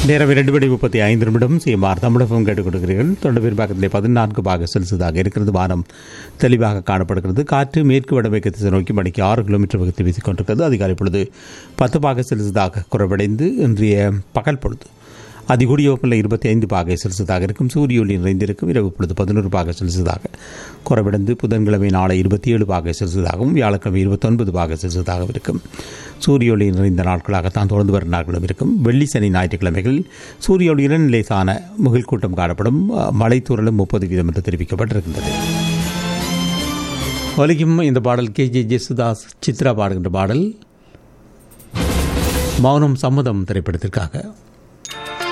நேரம் இரண்டு மணி முப்பத்தி ஐந்து நிமிடம் சிஎம்ஆர் தமிழகம் கேட்டுக் கொடுக்கிறீர்கள் தொண்டு பிற்பாக்கத்திலே பதினான்கு பாக செல்சியஸாக இருக்கிறது வானம் தெளிவாக காணப்படுகிறது காற்று மேற்கு வடமேற்கு திசை நோக்கி மணிக்கு ஆறு கிலோமீட்டர் வேகத்தில் வீசிக்கொண்டிருக்கிறது அதிகாலை பொழுது பத்து பாக செல்சியஸாக குறைவடைந்து இன்றைய பகல் பொழுது அதிகூடிய வெப்பநிலை இருபத்தி ஐந்து பாகை செல்சியஸாக இருக்கும் சூரிய ஒளி நிறைந்திருக்கும் இரவு பொழுது பதினோரு பாகை செல்சியஸாக குறைவடைந்து புதன்கிழமை நாளை இருபத்தி ஏழு பாகை செல்சியஸாகவும் வியாழக்கிழமை இருபத்தொன்பது பாகை செல்சியஸாகவும் இருக்கும் சூரிய ஒளி நிறைந்த நாட்களாகத்தான் தொடர்ந்து வரும் நாட்களும் இருக்கும் வெள்ளி சனி ஞாயிற்றுக்கிழமைகளில் சூரிய ஒளியுடன் லேசான முகில் கூட்டம் காணப்படும் மழை தூரலும் முப்பது வீதம் என்று தெரிவிக்கப்பட்டிருக்கின்றது ஒலிக்கும் இந்த பாடல் கே ஜே ஜெசுதாஸ் சித்ரா பாடுகின்ற பாடல் மௌனம் சம்மதம் திரைப்படத்திற்காக